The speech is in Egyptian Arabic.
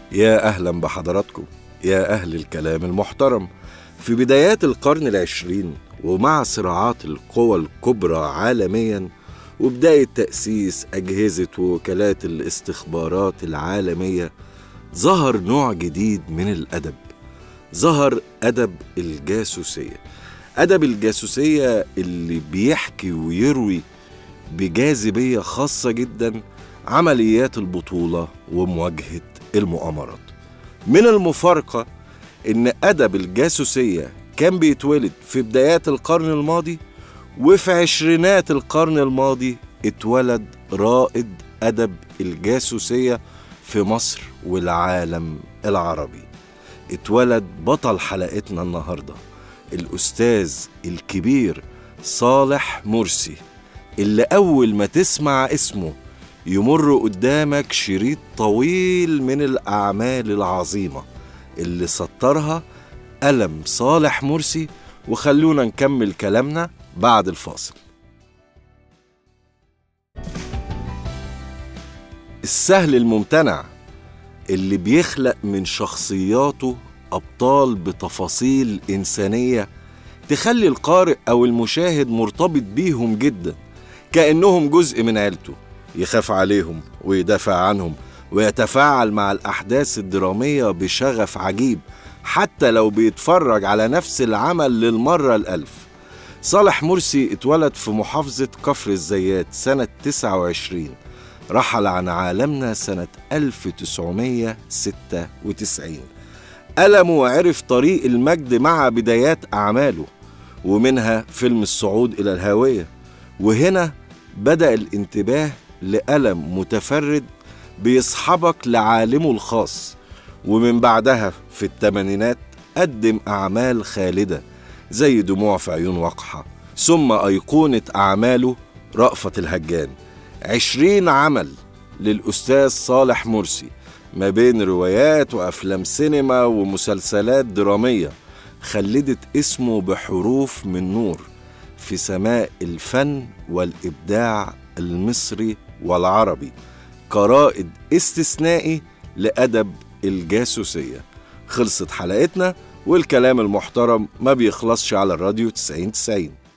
يا أهلا بحضراتكم يا أهل الكلام المحترم في بدايات القرن العشرين ومع صراعات القوى الكبرى عالميا وبداية تأسيس أجهزة ووكالات الاستخبارات العالمية ظهر نوع جديد من الأدب ظهر أدب الجاسوسية أدب الجاسوسية اللي بيحكي ويروي بجاذبية خاصة جدا عمليات البطولة ومواجهة المؤامرات من المفارقة إن أدب الجاسوسية كان بيتولد في بدايات القرن الماضي وفي عشرينات القرن الماضي اتولد رائد أدب الجاسوسية في مصر والعالم العربي اتولد بطل حلقتنا النهارده الأستاذ الكبير صالح مرسي اللي أول ما تسمع اسمه يمر قدامك شريط طويل من الأعمال العظيمة اللي سطرها قلم صالح مرسي وخلونا نكمل كلامنا بعد الفاصل السهل الممتنع اللي بيخلق من شخصياته أبطال بتفاصيل إنسانية تخلي القارئ أو المشاهد مرتبط بيهم جدا كأنهم جزء من عيلته يخاف عليهم ويدافع عنهم ويتفاعل مع الأحداث الدرامية بشغف عجيب حتى لو بيتفرج على نفس العمل للمرة الألف صالح مرسي اتولد في محافظة كفر الزيات سنة 29 رحل عن عالمنا سنة 1996 ألم وعرف طريق المجد مع بدايات أعماله ومنها فيلم الصعود إلى الهاوية وهنا بدأ الانتباه لألم متفرد بيصحبك لعالمه الخاص ومن بعدها في الثمانينات قدم أعمال خالدة زي دموع في عيون وقحة ثم أيقونة أعماله رأفت الهجان عشرين عمل للأستاذ صالح مرسي ما بين روايات وأفلام سينما ومسلسلات درامية خلدت اسمه بحروف من نور في سماء الفن والإبداع المصري والعربي كرائد استثنائي لأدب الجاسوسية خلصت حلقتنا والكلام المحترم ما بيخلصش على الراديو 90 90